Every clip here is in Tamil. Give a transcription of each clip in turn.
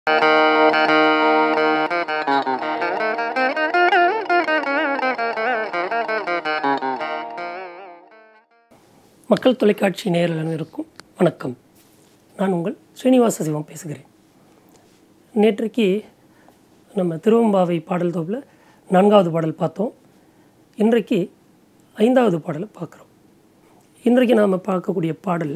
மக்கள் தொலைக்காட்சி நேயர்கள் அனைவருக்கும் வணக்கம் நான் உங்கள் ஸ்ரீனிவாச சிவம் பேசுகிறேன் நேற்றைக்கு நம்ம திருவம்பாவை பாடல் தொகுப்பில் நான்காவது பாடல் பார்த்தோம் இன்றைக்கு ஐந்தாவது பாடலை பார்க்குறோம் இன்றைக்கு நாம் பார்க்கக்கூடிய பாடல்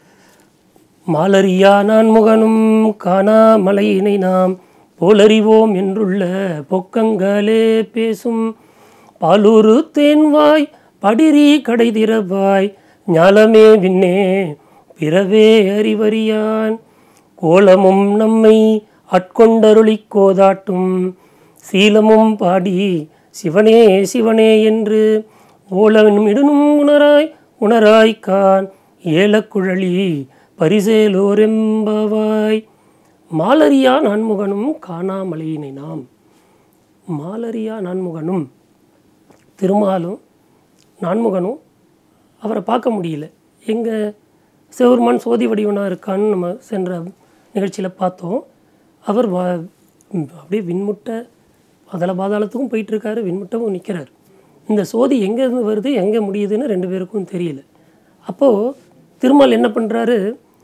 மாலரியா நான் முகனும் காணா மலையினை நாம் போலறிவோம் என்றுள்ள பொக்கங்களே பேசும் பாலூரு தேன்வாய் படிரி கடை திறவாய் ஞாலமே விண்ணே பிறவே அறிவறியான் கோலமும் நம்மை அட்கொண்டருளிக் கோதாட்டும் சீலமும் பாடி சிவனே சிவனே என்று ஓலவனும் இடனும் உணராய் உணராய்க்கான் ஏலக்குழலி பரிசேலோரெம்பவாய் மாலரியா நான்முகனும் காணாமலையினை நாம் மாலரியா நான்முகனும் திருமாலும் நான்முகனும் அவரை பார்க்க முடியல எங்கே சிவருமான் சோதி வடிவனாக இருக்கான்னு நம்ம சென்ற நிகழ்ச்சியில் பார்த்தோம் அவர் வ அப்படியே விண்முட்டை அதல பாதாளத்துக்கும் போயிட்டுருக்காரு விண்முட்டமும் நிற்கிறார் இந்த சோதி எங்கேருந்து வருது எங்கே முடியுதுன்னு ரெண்டு பேருக்கும் தெரியல அப்போது திருமால் என்ன பண்ணுறாரு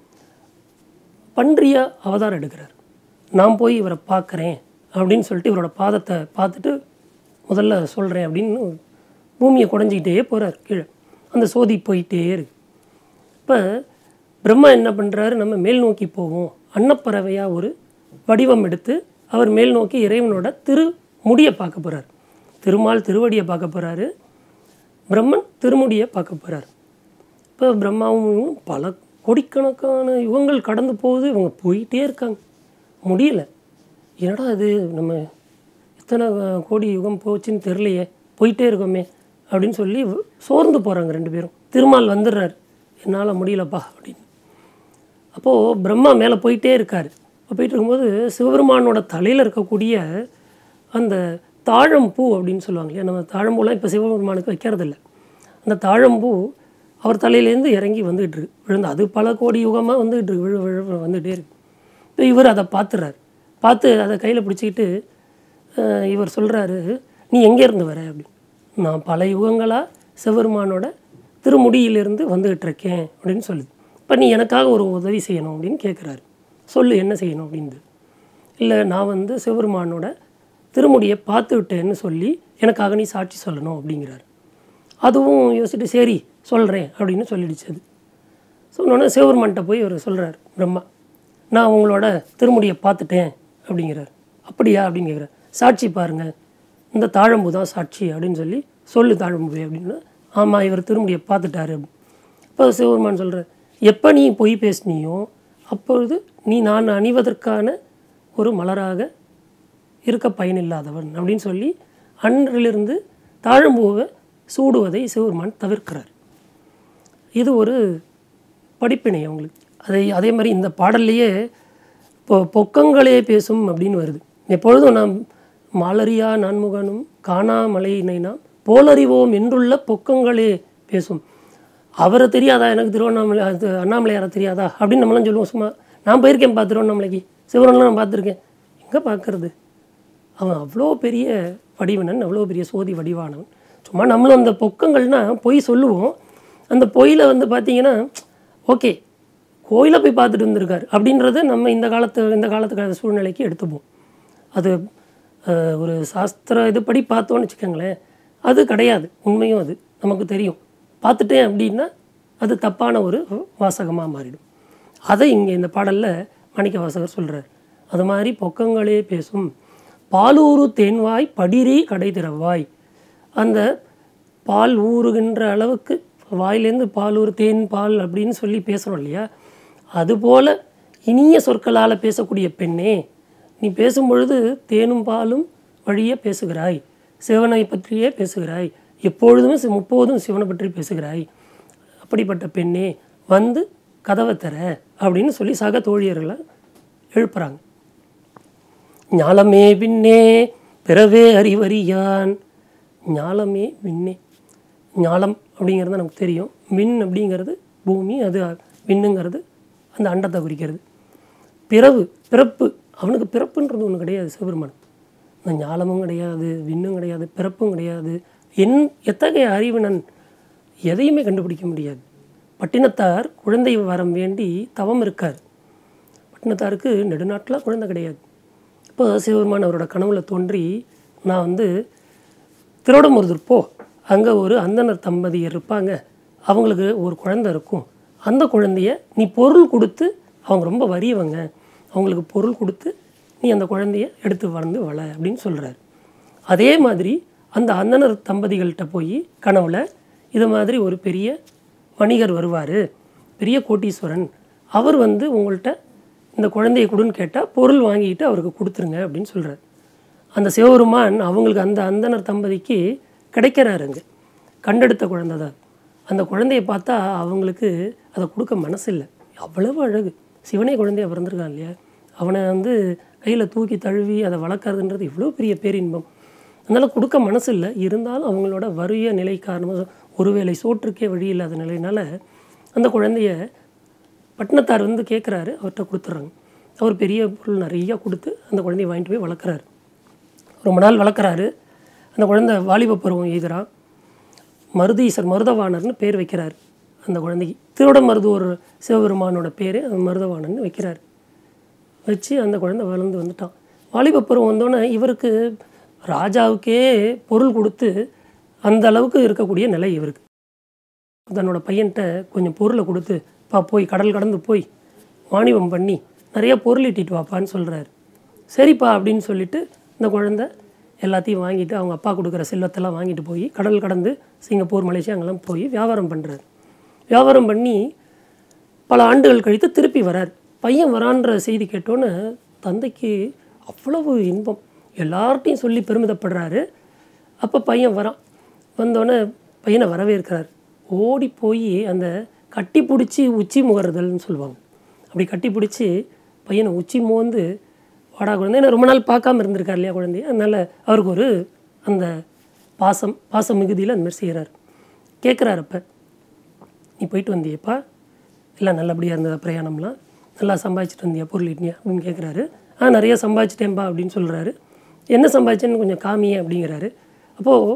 பன்றியா அவதாரம் எடுக்கிறார் நான் போய் இவரை பார்க்குறேன் அப்படின்னு சொல்லிட்டு இவரோட பாதத்தை பார்த்துட்டு முதல்ல சொல்கிறேன் அப்படின்னு பூமியை குடஞ்சிக்கிட்டே போகிறார் கீழே அந்த சோதி போயிட்டே இருக்கு இப்போ பிரம்மா என்ன பண்ணுறாரு நம்ம மேல் நோக்கி போவோம் அன்னப்பறவையாக ஒரு வடிவம் எடுத்து அவர் மேல் நோக்கி இறைவனோட திரு முடியை பார்க்க போகிறார் திருமால் திருவடியை பார்க்க போகிறாரு பிரம்மன் திருமுடியை பார்க்க போகிறார் இப்போ பிரம்மாவும் பல கோடிக்கணக்கான யுகங்கள் கடந்து போகுது இவங்க போயிட்டே இருக்காங்க முடியல என்னடா இது நம்ம எத்தனை அஹ், கோடி யுகம் போச்சுன்னு தெரிலையே போயிட்டே இருக்கோமே அப்படின்னு சொல்லி சோர்ந்து போகிறாங்க ரெண்டு பேரும் திருமால் வந்துடுறாரு என்னால் முடியலப்பா அப்படின்னு அப்போது பிரம்மா மேலே போயிட்டே இருக்கார் அப்போ போயிட்டு இருக்கும்போது சிவபெருமானோட தலையில் இருக்கக்கூடிய அந்த தாழம்பூ அப்படின்னு சொல்லுவாங்க இல்லையா நம்ம தாழம்பூலாம் இப்போ சிவபெருமானுக்கு வைக்கிறதில்ல அந்த தாழம்பூ அவர் தலையிலேருந்து இறங்கி வந்துகிட்டு இருக்கு விழுந்து அது பல கோடி யுகமாக வந்துகிட்டு இருக்கு விழு விழு வந்துகிட்டே இருக்கு இப்போ இவர் அதை பார்த்துறாரு பார்த்து அதை கையில் பிடிச்சிக்கிட்டு அஹ், இவர் சொல்கிறாரு நீ எங்கேருந்து வர அப்படின்னு நான் பல யுகங்களாக சிவபெருமானோட திருமுடியிலிருந்து வந்துகிட்டு இருக்கேன் அப்படின்னு சொல்லுது இப்போ நீ எனக்காக ஒரு உதவி செய்யணும் அப்படின்னு கேட்குறாரு சொல்லு என்ன செய்யணும் அப்படின்னு இல்லை நான் வந்து சிவபெருமானோட திருமுடியை பார்த்து விட்டேன்னு சொல்லி எனக்காக நீ சாட்சி சொல்லணும் அப்படிங்கிறாரு அதுவும் யோசிச்சுட்டு சரி சொல்கிறேன் அப்படின்னு சொல்லிடுச்சு அது சொன்னோன்னே சிவபெருமான்கிட்ட போய் அவர் சொல்கிறார் பிரம்மா நான் உங்களோட திருமுடியை பார்த்துட்டேன் அப்படிங்கிறார் அப்படியா அப்படின்னு கேட்குறாரு சாட்சி பாருங்க இந்த தாழம்பு தான் சாட்சி அப்படின்னு சொல்லி சொல்லு தாழம்பு அப்படின்னு ஆமாம் இவர் திருமுடியை பார்த்துட்டாரு அப்படின்னு அப்போ சிவபெருமான் சொல்கிறார் எப்போ நீ பொய் பேசினியோ அப்பொழுது நீ நான் அணிவதற்கான ஒரு மலராக இருக்க பயனில்லாதவன் அப்படின்னு சொல்லி அன்றிலிருந்து தாழம்பூவை சூடுவதை சிவபெருமான் தவிர்க்கிறார் இது ஒரு படிப்பினை அவங்களுக்கு அதை அதே மாதிரி இந்த பாடல்லையே இப்போ பொக்கங்களே பேசும் அப்படின்னு வருது எப்பொழுதும் நாம் மாலரியா நான்முகனும் காணாமலையினை நாம் போலறிவோம் என்றுள்ள பொக்கங்களே பேசும் அவரை தெரியாதா எனக்கு திருவண்ணாமலை அது அண்ணாமலையாரை தெரியாதா அப்படின்னு நம்மளாம் சொல்லுவோம் சும்மா நான் போயிருக்கேன்ப்பா திருவண்ணாமலைக்கு சிவரெல்லாம் நான் பார்த்துருக்கேன் எங்கே பார்க்கறது அவன் அவ்வளோ பெரிய வடிவனன் அவ்வளோ பெரிய சோதி வடிவானவன் சும்மா நம்மளும் அந்த பொக்கங்கள்னா பொய் சொல்லுவோம் அந்த பொய்யில் வந்து பார்த்தீங்கன்னா ஓகே கோயிலை போய் பார்த்துட்டு வந்திருக்காரு அப்படின்றத நம்ம இந்த காலத்து இந்த காலத்துக்கான சூழ்நிலைக்கு எடுத்துப்போம் அது அஹ், ஒரு சாஸ்திர இதுபடி பார்த்தோன்னு வச்சுக்கோங்களேன் அது கிடையாது உண்மையும் அது நமக்கு தெரியும் பார்த்துட்டேன் அப்படின்னா அது தப்பான ஒரு வாசகமாக மாறிடும் அதை இங்கே இந்த பாடலில் மாணிக்க வாசகர் சொல்கிறார் அது மாதிரி பொக்கங்களே பேசும் பாலூரு தேன்வாய் படிரி கடை திறவாய் அந்த பால் ஊறுகின்ற அளவுக்கு வாயிலேருந்து பால் ஊறு தேன் பால் அப்படின்னு சொல்லி பேசுகிறோம் இல்லையா அதுபோல் இனிய சொற்களால் பேசக்கூடிய பெண்ணே நீ பேசும்பொழுது தேனும் பாலும் வழியே பேசுகிறாய் சிவனை பற்றியே பேசுகிறாய் எப்பொழுதுமே சி- முப்போதும் சிவனை பற்றி பேசுகிறாய் அப்படிப்பட்ட பெண்ணே வந்து கதவை தர அப்படின்னு சொல்லி சக தோழியர்களை எழுப்புறாங்க ஞாலமே விண்ணே பிறவே அறிவறியான் ஞாலமே விண்ணே ஞாலம் அப்படிங்கிறது நமக்கு தெரியும் விண் அப்படிங்கிறது பூமி அது விண்ணுங்கிறது அந்த அண்டத்தை குறிக்கிறது பிறவு பிறப்பு அவனுக்கு பிறப்புன்றது ஒன்று கிடையாது சிவபெருமான் இந்த ஞாலமும் கிடையாது விண்ணும் கிடையாது பிறப்பும் கிடையாது என் எத்தகைய அறிவினன் எதையுமே கண்டுபிடிக்க முடியாது பட்டினத்தார் குழந்தை வரம் வேண்டி தவம் இருக்கார் பட்டினத்தாருக்கு நெடுநாட்டில் குழந்தை கிடையாது இப்போ சிவபெருமான் அவரோட கனவுல தோன்றி நான் வந்து திருவடமுருதூர் போ அங்கே ஒரு அந்தனர் தம்பதியர் இருப்பாங்க அவங்களுக்கு ஒரு குழந்தை இருக்கும் அந்த குழந்தைய நீ பொருள் கொடுத்து அவங்க ரொம்ப வறியவங்க அவங்களுக்கு பொருள் கொடுத்து நீ அந்த குழந்தைய எடுத்து வளர்ந்து வள அப்படின்னு சொல்கிறார் அதே மாதிரி அந்த அந்தனர் தம்பதிகள்கிட்ட போய் கனவுல இது மாதிரி ஒரு பெரிய வணிகர் வருவார் பெரிய கோட்டீஸ்வரன் அவர் வந்து உங்கள்கிட்ட இந்த குழந்தைய கொடுன்னு கேட்டால் பொருள் வாங்கிட்டு அவருக்கு கொடுத்துருங்க அப்படின்னு சொல்கிறார் அந்த சிவபெருமான் அவங்களுக்கு அந்த அந்தனர் தம்பதிக்கு கிடைக்கிறாருங்க கண்டெடுத்த குழந்தை தான் அந்த குழந்தைய பார்த்தா அவங்களுக்கு அதை கொடுக்க மனசு இல்லை அவ்வளவு அழகு சிவனே குழந்தைய பிறந்திருக்கான் இல்லையா அவனை வந்து கையில் தூக்கி தழுவி அதை வளர்க்கறதுன்றது இவ்வளோ பெரிய பேரின்பம் அதனால் கொடுக்க மனசு இல்லை இருந்தாலும் அவங்களோட வறிய நிலை காரணமாக ஒருவேளை சோற்றுக்கே வழி இல்லாத நிலையினால அந்த குழந்தைய பட்டினத்தார் வந்து கேட்குறாரு அவர்கிட்ட கொடுத்துட்றாங்க அவர் பெரிய பொருள் நிறையா கொடுத்து அந்த குழந்தைய வாங்கிட்டு போய் வளர்க்குறாரு ரொம்ப நாள் வளர்க்குறாரு அந்த குழந்தை வாலிப பருவம் எய்துறான் மருதீசர் மருதவாணர்னு பேர் வைக்கிறார் அந்த குழந்தைக்கு திருவிட மருதுவர் சிவபெருமானோட பேர் மருதவாணர்னு வைக்கிறார் வச்சு அந்த குழந்தை வளர்ந்து வந்துட்டான் வாலிப பருவம் வந்தோடனே இவருக்கு ராஜாவுக்கே பொருள் கொடுத்து அந்த அளவுக்கு இருக்கக்கூடிய நிலை இவருக்கு தன்னோட பையன்கிட்ட கொஞ்சம் பொருளை கொடுத்து பா போய் கடல் கடந்து போய் வாணிபம் பண்ணி நிறைய பொருள் ஈட்டிட்டு வாப்பான்னு சொல்கிறாரு சரிப்பா அப்படின்னு சொல்லிட்டு இந்த குழந்தை எல்லாத்தையும் வாங்கிட்டு அவங்க அப்பா கொடுக்குற செல்வத்தெல்லாம் வாங்கிட்டு போய் கடல் கடந்து சிங்கப்பூர் மலேசியா அங்கெல்லாம் போய் வியாபாரம் பண்ணுறாரு வியாபாரம் பண்ணி பல ஆண்டுகள் கழித்து திருப்பி வரார் பையன் வரான்ற செய்தி கேட்டோன்னே தந்தைக்கு அவ்வளவு இன்பம் எல்லார்ட்டையும் சொல்லி பெருமிதப்படுறாரு அப்போ பையன் வரான் வந்தோடனே பையனை வரவேற்கிறார் ஓடி போய் அந்த கட்டி பிடிச்சி உச்சி முகர்தல்னு சொல்லுவாங்க அப்படி கட்டி பிடிச்சி பையனை உச்சி மோந்து வாடா குழந்தை ஏன்னா ரொம்ப நாள் பார்க்காம இருந்திருக்கார் இல்லையா குழந்தைய அதனால் அவருக்கு ஒரு அந்த பாசம் பாசம் மிகுதியில் அந்த மாதிரி செய்கிறார் கேட்குறாரு அப்போ நீ போயிட்டு வந்தியப்பா எல்லாம் நல்லபடியாக இருந்ததா பிரயாணம்லாம் நல்லா சம்பாதிச்சிட்டு வந்தியா பொருள் ஈட்டினியா அப்படின்னு கேட்குறாரு ஆ நிறைய சம்பாதிச்சிட்டேன்பா அப்படின்னு சொல்கிறாரு என்ன சம்பாதிச்சேன்னு கொஞ்சம் காமியே அப்படிங்கிறாரு அப்போது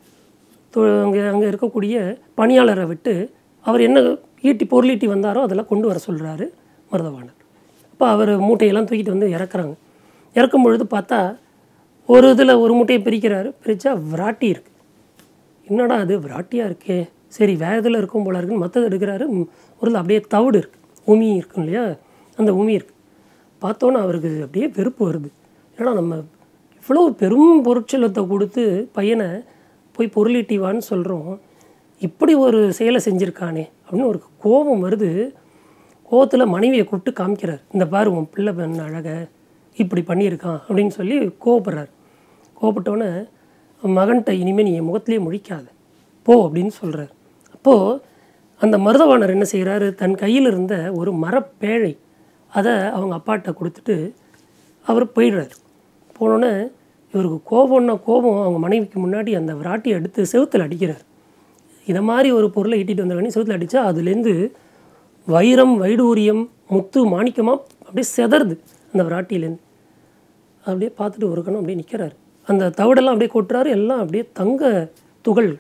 அங்கே அங்கே இருக்கக்கூடிய பணியாளரை விட்டு அவர் என்ன ஈட்டி பொருள் ஈட்டி வந்தாரோ அதெல்லாம் கொண்டு வர சொல்கிறாரு மருதவாணர் அப்போ அவர் மூட்டையெல்லாம் தூக்கிட்டு வந்து இறக்குறாங்க இறக்கும் பொழுது பார்த்தா ஒரு இதில் ஒரு மூட்டையை பிரிக்கிறாரு பிரித்தா விராட்டி இருக்குது என்னடா அது விராட்டியாக இருக்கே சரி வேறு இதில் இருக்கும் போல இருக்குன்னு மற்றது எடுக்கிறாரு ம், ஒரு இதுல அப்படியே தவிடு இருக்குது உமி இருக்கும் இல்லையா அந்த உமி இருக்குது பார்த்தோன்னே அவருக்கு அப்படியே வெறுப்பு வருது ஏன்னா நம்ம இவ்வளோ பெரும் பொருட்செல்வத்தை கொடுத்து பையனை போய் பொருளீட்டிவான்னு சொல்கிறோம் இப்படி ஒரு செயலை செஞ்சுருக்கானே அப்படின்னு ஒரு கோபம் வருது கோவத்தில் மனைவியை கூப்பிட்டு காமிக்கிறார் இந்த பாரு உன் பிள்ளை பெண் அழக இப்படி பண்ணியிருக்கான் அப்படின்னு சொல்லி கோவப்படுறார் கோவப்பட்டோன்னே மகன்கிட்ட இனிமேல் நீ என் முகத்திலேயே முழிக்காத போ அப்படின்னு சொல்கிறார் அப்போது அந்த மருதவாணர் என்ன செய்கிறாரு தன் கையில் இருந்த ஒரு மரப்பேழை அதை அவங்க அப்பாட்ட கொடுத்துட்டு அவர் போயிடுறாரு போனோன்னே இவருக்கு கோபம்னா கோபம் அவங்க மனைவிக்கு முன்னாடி அந்த விராட்டியை எடுத்து செவுத்தில் அடிக்கிறார் இதை மாதிரி ஒரு பொருளை ஈட்டிட்டு வந்தவனே செவுத்தில் அடித்தா அதுலேருந்து வைரம் வைடூரியம் முத்து மாணிக்கமாக அப்படியே செதறுது அந்த விராட்டியிலேருந்து அப்படியே பார்த்துட்டு ஒரு கணம் அப்படியே நிற்கிறாரு அந்த தவிடெல்லாம் அப்படியே கொட்டுறாரு எல்லாம் அப்படியே தங்க துகள்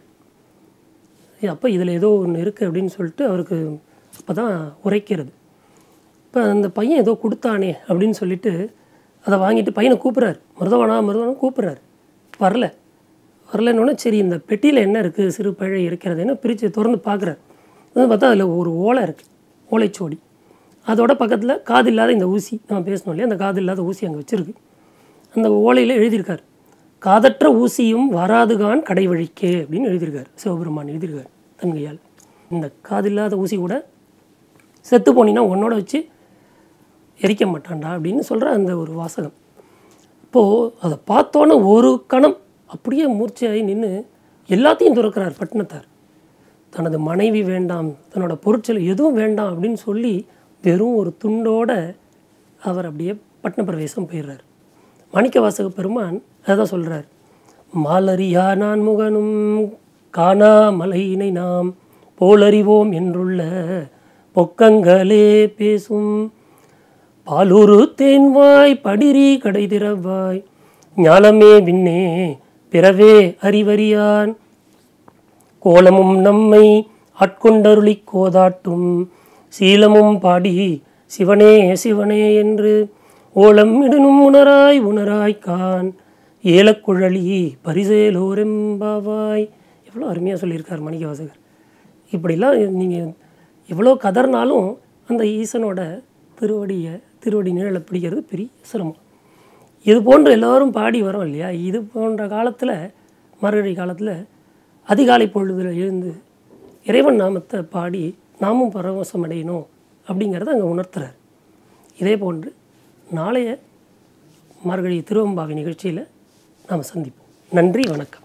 அப்போ இதில் ஏதோ ஒன்று இருக்குது அப்படின்னு சொல்லிட்டு அவருக்கு அப்போ தான் உரைக்கிறது இப்போ அந்த பையன் ஏதோ கொடுத்தானே அப்படின்னு சொல்லிட்டு அதை வாங்கிட்டு பையனை கூப்பிட்றாரு மருதவானா மருதவானா கூப்பிட்றாரு வரல வரலன்னொன்னே சரி இந்த பெட்டியில் என்ன இருக்குது சிறு பழை இருக்கிறதுன்னு பிரித்து திறந்து பார்க்குறாரு வந்து பார்த்தா அதில் ஒரு ஓலை இருக்குது ஓலைச்சுவடி அதோட பக்கத்தில் காது இல்லாத இந்த ஊசி நம்ம பேசணும் இல்லையா அந்த காது இல்லாத ஊசி அங்கே வச்சுருக்கு அந்த ஓலையில் எழுதியிருக்கார் காதற்ற ஊசியும் வராதுகான் கடை வழிக்கே அப்படின்னு எழுதியிருக்கார் சிவபெருமான் எழுதியிருக்கார் தன் கையால் இந்த காதில்லாத ஊசி கூட செத்து போனீங்கன்னா உன்னோட வச்சு எரிக்க மாட்டான்டா அப்படின்னு சொல்கிற அந்த ஒரு வாசகம் இப்போது அதை பார்த்தோன்னே ஒரு கணம் அப்படியே மூர்ச்சையாகி நின்று எல்லாத்தையும் துறக்கிறார் பட்டினத்தார் தனது மனைவி வேண்டாம் தன்னோட பொருட்கள் எதுவும் வேண்டாம் அப்படின்னு சொல்லி வெறும் ஒரு துண்டோட அவர் அப்படியே பட்டின பிரவேசம் போயிடுறார் மாணிக்க வாசக பெருமான் அதான் சொல்கிறார் மாலரியா நான் முகனும் காணா மலையினை நாம் போலறிவோம் என்றுள்ள பொக்கங்களே பேசும் பாலூரு தேன்வாய் படிரி கடை திறவாய் ஞாலமே விண்ணே பிறவே அறிவறியான் கோலமும் நம்மை ஆட்கொண்டருளி கோதாட்டும் சீலமும் பாடி சிவனே சிவனே என்று ஓலம் இடனும் உணராய் உணராய் கான் ஏலக்குழலி பரிசேலோரெம்பாவாய் எவ்வளோ அருமையாக சொல்லியிருக்கார் மணிக்கவாசகர் இப்படிலாம் நீங்கள் எவ்வளோ கதர்னாலும் அந்த ஈசனோட திருவடியை திருவடி நிழலை பிடிக்கிறது பெரிய சிரமம் இது போன்று எல்லாரும் பாடி வரோம் இல்லையா இது போன்ற காலத்தில் மார்கழி காலத்தில் அதிகாலை பொழுதில் எழுந்து இறைவன் நாமத்தை பாடி நாமும் பரவசம் அடையணும் அப்படிங்கிறத அங்கே உணர்த்துறார் இதே போன்று நாளைய மார்கழி திருவம்பாவை நிகழ்ச்சியில் நாம் சந்திப்போம் நன்றி வணக்கம்